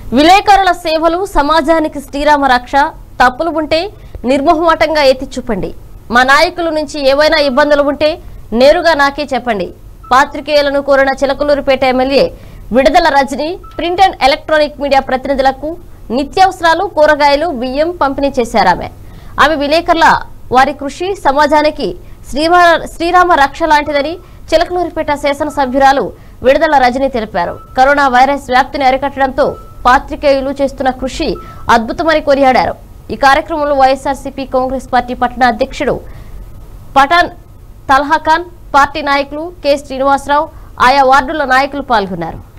విలేకరుల సేవలు సమాజానికి శ్రీరామ రక్ష తప్పులు ఉంటే నిర్మోహమాటంగా ఎత్తి చూపండి మా నాయకుల నుంచి ఏవైనా ఇబ్బందులు ఉంటే నేరుగా నాకే చెప్పండి పాత్రికేయులను కోరిన Chilakaluripet MLA Vidadala Rajini print and electronic media ప్రతినిధులకు నిత్యావసరాలు కూరగాయలు బియ్యం పంపిణీ చేశారు ఆమె ఆమె విలేకరుల వారి కృషి సమాజానికి శ్రీరా శ్రీరామ రక్ష లాంటిదని చిలకలూరిపేట శాసనసభ్యురాలు విడుదల రజని తెలిపారు కరోనా వైరస్ వ్యాప్తిని అరికట్టడంతో పాత్రికేయులు చేస్తున్న కృషి అద్భుతమని కొనియాడారు ఈ కార్యక్రమంలో వైఎస్ఆర్సీపీ కాంగ్రెస్ పార్టీ పట్టణ అధ్యక్షుడు పఠాన్ తల్హాఖాన్ పార్టీ నాయకులు కె శ్రీనివాసరావు ఆయా వార్డుల నాయకులు పాల్గొన్నారు